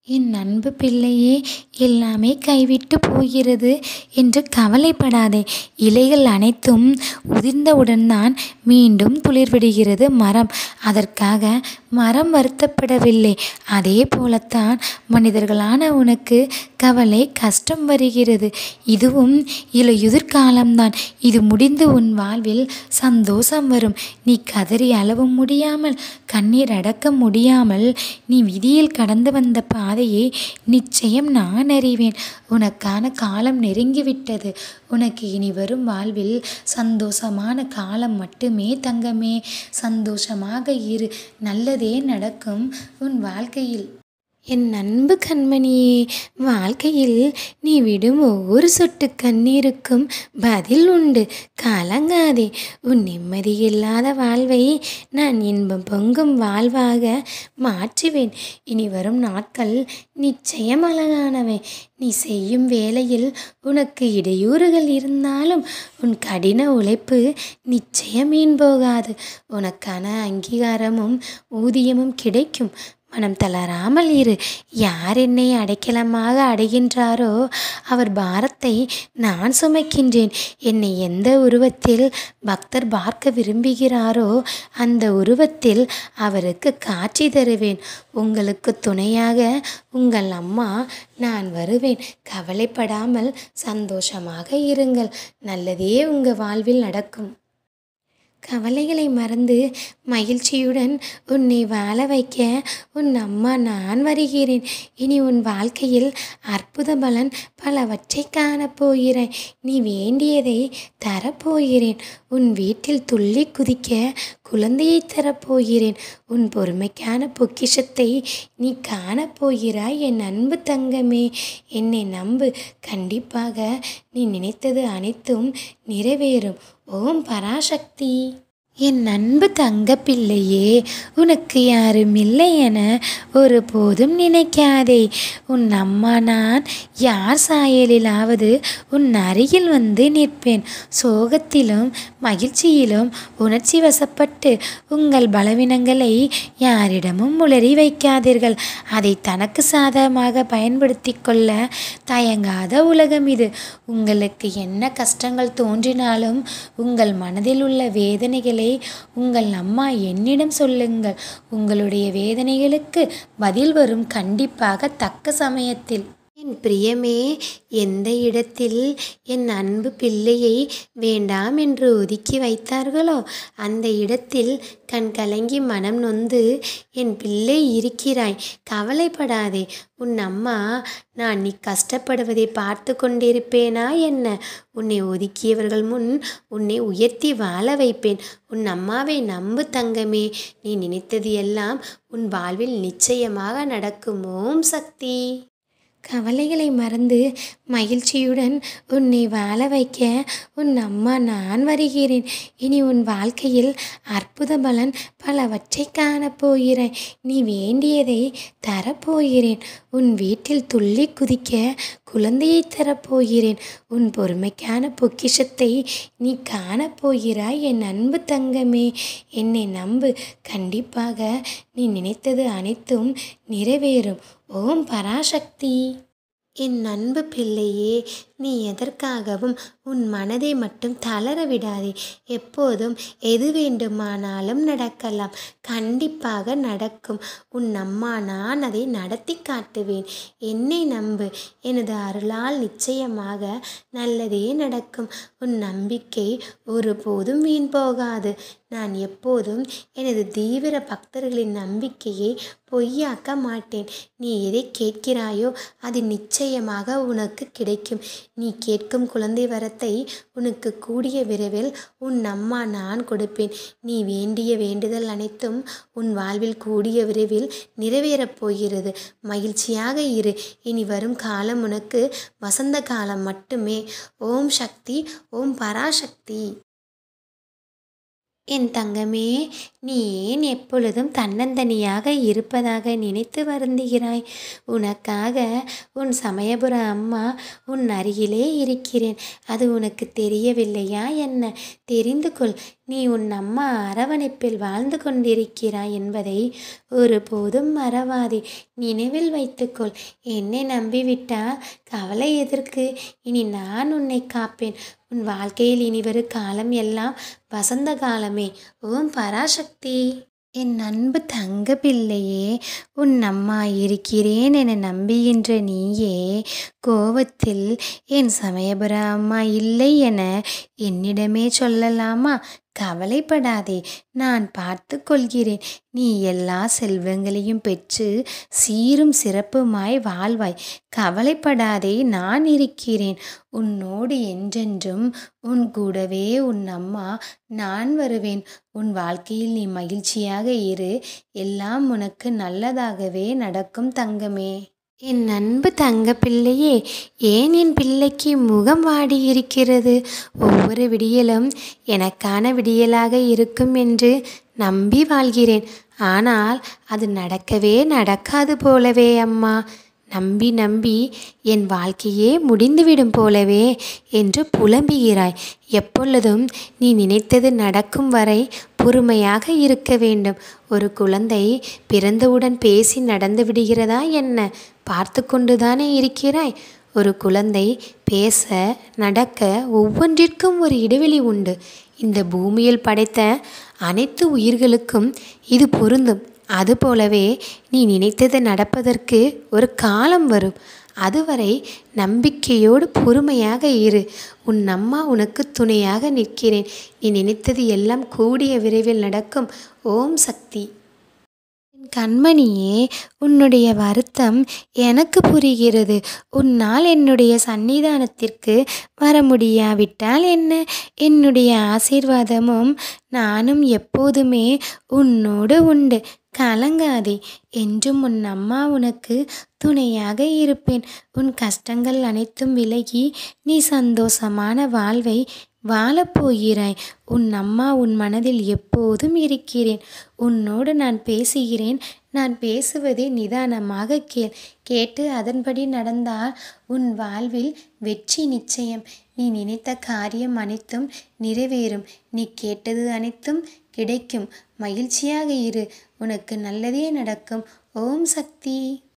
என் அன்பு பிள்ளையே எல்லாமே கைவிட்டு போகிறது என்று கவலைப்படாதே இலைகள் அனைத்தும் உதிர்ந்தவுடன் தான் மீண்டும் துளிர்விடுகிறது மரம் அதற்காக மரம் வருத்தப்படவில்லை அதே போலத்தான் மனிதர்களான உனக்கு கவலை கஷ்டம் வருகிறது இதுவும் இலையுதிர் காலம்தான் இது முடிந்து உன் வாழ்வில் சந்தோஷம் வரும் நீ கதறி அளவும் முடியாமல் கண்ணீர் அடக்க முடியாமல் நீ விதியில் கடந்து வந்த பாதையை நிச்சயம் நான் அறிவேன் உனக்கான காலம் நெருங்கிவிட்டது உனக்கு இனி வரும் வாழ்வில் சந்தோஷமான காலம் மட்டுமே தங்கமே சந்தோஷமாக இரு நல்லதே நடக்கும் உன் வாழ்க்கையில் என் அன்பு கண்மணியே வாழ்க்கையில் நீ விடும் ஒவ்வொரு சொட்டு கண்ணீருக்கும் பதில் உண்டு கலங்காதே உன் நிம்மதியில்லாத வாழ்வை நான் இன்பம் பொங்கும் வாழ்வாக மாற்றுவேன் இனி வரும் நாட்கள் நிச்சயம் அழகானவை நீ செய்யும் வேலையில் உனக்கு இடையூறுகள் இருந்தாலும் உன் கடின உழைப்பு நிச்சயம் வீண் போகாது உனக்கான அங்கீகாரமும் ஊதியமும் கிடைக்கும் மனம் தளராமல் இரு யார் என்னை அடைக்கலமாக அடைகின்றாரோ அவர் பாரத்தை நான் சுமக்கின்றேன் என்னை எந்த உருவத்தில் பக்தர் பார்க்க விரும்புகிறாரோ அந்த உருவத்தில் அவருக்கு காட்சி தருவேன் உங்களுக்கு துணையாக உங்கள் அம்மா நான் வருவேன் கவலைப்படாமல் சந்தோஷமாக இருங்கள் நல்லதே உங்கள் வாழ்வில் நடக்கும் கவலைகளை மறந்து மகிழ்ச்சியுடன் உன்னை வாழ வைக்க உன் அம்மா நான் வருகிறேன் இனி உன் வாழ்க்கையில் அற்புத பலன் பலவற்றை காணப்போகிறாய் நீ வேண்டியதை தரப்போகிறேன் உன் வீட்டில் துள்ளி குதிக்க குழந்தையை தரப்போகிறேன் உன் பொறுமைக்கான பொக்கிஷத்தை நீ காணப்போகிறாய் என் அன்பு தங்கமே என்னை நம்பு கண்டிப்பாக நீ நினைத்தது அனைத்தும் நிறைவேறும் ஓம் பராசக்தி என் அன்பு தங்க பிள்ளையே உனக்கு யாரும் இல்லை என ஒருபோதும் நினைக்காதே உன் அம்மா நான் யார் சாயலிலாவது உன் அருகில் வந்து நிற்பேன் சோகத்திலும் மகிழ்ச்சியிலும் உணர்ச்சி வசப்பட்டு உங்கள் பலவீனங்களை யாரிடமும் உளறி வைக்காதீர்கள் அதை தனக்கு சாதகமாக பயன்படுத்தி கொள்ள தயங்காத உலகம் இது உங்களுக்கு என்ன கஷ்டங்கள் தோன்றினாலும் உங்கள் மனதில் உள்ள வேதனைகளை உங்கள் அம்மா என்னிடம் சொல்லுங்கள் உங்களுடைய வேதனைகளுக்கு பதில் வரும் கண்டிப்பாக தக்க சமயத்தில் என் பிரியமே எந்த இடத்தில் என் அன்பு பிள்ளையை வேண்டாம் என்று ஒதுக்கி வைத்தார்களோ அந்த இடத்தில் கண் கலங்கி மனம் நொந்து என் பிள்ளை இருக்கிறாய் கவலைப்படாதே உன் அம்மா நான் நீ கஷ்டப்படுவதை பார்த்து கொண்டிருப்பேனா என்ன உன்னை ஒதுக்கியவர்கள் முன் உன்னை உயர்த்தி வாழ வைப்பேன் உன் அம்மாவை நம்பு தங்கமே நீ நினைத்தது எல்லாம் உன் வாழ்வில் நிச்சயமாக நடக்கும் ஓம் சக்தி கவலைகளை மறந்து மகிழ்ச்சியுடன் உன்னை வாழ வைக்க உன் அம்மா நான் வருகிறேன் இனி உன் வாழ்க்கையில் அற்புத பலன் பலவற்றை காணப்போகிறாய் நீ வேண்டியதை தரப்போகிறேன் உன் வீட்டில் துள்ளி குதிக்க குழந்தையை தரப்போகிறேன் உன் பொறுமைக்கான பொக்கிஷத்தை நீ காணப்போகிறாய் என் அன்பு தங்கமே என்னை நம்பு கண்டிப்பாக நீ நினைத்தது அனைத்தும் நிறைவேறும் ஓம் பராசக்தி என் அன்பு பிள்ளையே நீ எதற்காகவும் உன் மனதை மட்டும் தளர விடாதே எப்போதும் எது வேண்டுமானாலும் நடக்கலாம் கண்டிப்பாக நடக்கும் உன் அம்மா நான் அதை நடத்தி காட்டுவேன் என்னை நம்பு எனது அருளால் நிச்சயமாக நல்லதே நடக்கும் உன் நம்பிக்கை ஒருபோதும் வீண் போகாது நான் எப்போதும் எனது தீவிர பக்தர்களின் நம்பிக்கையை பொய்யாக்க மாட்டேன் நீ எதை கேட்கிறாயோ அது நிச்சயமாக உனக்கு கிடைக்கும் நீ கேட்கும் குழந்தை வரத்தை உனக்கு கூடிய விரைவில் உன் அம்மா நான் கொடுப்பேன் நீ வேண்டிய வேண்டுதல் அனைத்தும் உன் வாழ்வில் கூடிய விரைவில் நிறைவேறப் போகிறது மகிழ்ச்சியாக இரு இனி வரும் காலம் உனக்கு வசந்த காலம் மட்டுமே ஓம் சக்தி ஓம் பராசக்தி என் தங்கமே நீ ஏன் எப்பொழுதும் தன்னந்தனியாக இருப்பதாக நினைத்து வருந்துகிறாய் உனக்காக உன் சமயபுர அம்மா உன் அருகிலே இருக்கிறேன் அது உனக்கு தெரியவில்லையா என்ன தெரிந்து கொள் நீ உன் அம்மா அரவணைப்பில் வாழ்ந்து கொண்டிருக்கிறாய் என்பதை ஒருபோதும் மறவாதே நினைவில் வைத்துக்கொள் என்னை நம்பிவிட்டால் கவலை எதற்கு இனி நான் உன்னை காப்பேன் உன் வாழ்க்கையில் இனிவரும் காலம் எல்லாம் வசந்த காலமே ஓம் பராசக்தி என் அன்பு தங்க பிள்ளையே உன் அம்மா இருக்கிறேன் என நம்புகின்ற நீயே கோவத்தில் என் சமயபுர அம்மா இல்லை என என்னிடமே சொல்லலாமா கவலைப்படாதே நான் பார்த்து கொள்கிறேன் நீ எல்லா செல்வங்களையும் பெற்று சீரும் சிறப்புமாய் வாழ்வாய் கவலைப்படாதே நான் இருக்கிறேன் உன்னோடு என்றென்றும் உன் கூடவே உன் அம்மா நான் வருவேன் உன் வாழ்க்கையில் நீ மகிழ்ச்சியாக இரு எல்லாம் உனக்கு நல்லதாகவே நடக்கும் தங்கமே என் அன்பு தங்க பிள்ளையே ஏன் என் பிள்ளைக்கு முகம் வாடி இருக்கிறது ஒவ்வொரு விடியலும் எனக்கான விடியலாக இருக்கும் என்று நம்பி வாழ்கிறேன் ஆனால் அது நடக்கவே நடக்காது போலவே அம்மா நம்பி நம்பி என் வாழ்க்கையே முடிந்துவிடும் போலவே என்று புலம்புகிறாய் எப்பொழுதும் நீ நினைத்தது நடக்கும் வரை பொறுமையாக இருக்க வேண்டும் ஒரு குழந்தை பிறந்தவுடன் பேசி நடந்து விடுகிறதா என்ன பார்த்து கொண்டுதானே இருக்கிறாய் ஒரு குழந்தை பேச நடக்க ஒவ்வொன்றிற்கும் ஒரு இடைவெளி உண்டு இந்த பூமியில் படைத்த அனைத்து உயிர்களுக்கும் இது பொருந்தும் அதுபோலவே நீ நினைத்தது நடப்பதற்கு ஒரு காலம் வரும் அதுவரை நம்பிக்கையோடு பொறுமையாக இரு உன் அம்மா உனக்கு துணையாக நிற்கிறேன் நீ நினைத்தது எல்லாம் கூடிய விரைவில் நடக்கும் ஓம் சக்தி என் கண்மணியே உன்னுடைய வருத்தம் எனக்கு புரிகிறது உன்னால் என்னுடைய சன்னிதானத்திற்கு வர முடியாவிட்டால் என்ன என்னுடைய ஆசீர்வாதமும் நானும் எப்போதுமே உன்னோடு உண்டு கலங்காதே என்றும் உன் அம்மா உனக்கு துணையாக இருப்பேன் உன் கஷ்டங்கள் அனைத்தும் விலகி நீ சந்தோஷமான வாழ்வை வாழப்போகிறாய் உன் அம்மா உன் மனதில் எப்போதும் இருக்கிறேன் உன்னோடு நான் பேசுகிறேன் நான் பேசுவதை நிதானமாக கேள் கேட்டு அதன்படி நடந்தால் உன் வாழ்வில் வெற்றி நிச்சயம் நீ நினைத்த காரியம் அனைத்தும் நிறைவேறும் நீ கேட்டது அனைத்தும் கிடைக்கும் மகிழ்ச்சியாக இரு உனக்கு நல்லதே நடக்கும் ஓம் சக்தி